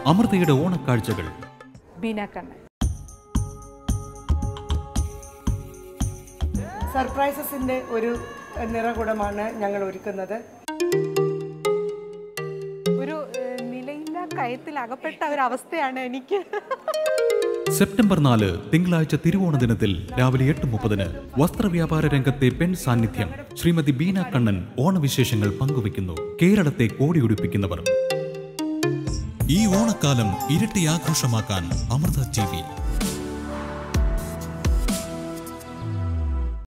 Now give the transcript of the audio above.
അമൃതയുടെ ഓണക്കാഴ്ചകൾ ബീന കണ്ണൻ സർപ്രൈസസിൻ്റെ ഒരു നിറകുടമാണ് ഞങ്ങൾ ഒരുക്കുന്നത് ഒരു ഏഹ്, നിലയില്ലാ കയത്തിൽ അകപ്പെട്ട ഒരവസ്ഥയാണ് എനിക്ക് സെപ്റ്റംബർ നാല് തിങ്കളാഴ്ച തിരുവോണ ദിനത്തിൽ രാവിലെ എട്ട് മുപ്പതിന് വസ്ത്രവ്യാപാര രംഗത്തെ പെൺ സാന്നിധ്യം ശ്രീമതി ബീന കണ്ണൻ ഓണവിശേഷങ്ങൾ പങ്കുവയ്ക്കുന്നു കേരളത്തെ കോടിയുടിപ്പിക്കുന്നവർ ഈ ഓണക്കാലം ഇരട്ടി ആഘോഷമാക്കാൻ അമൃത ടി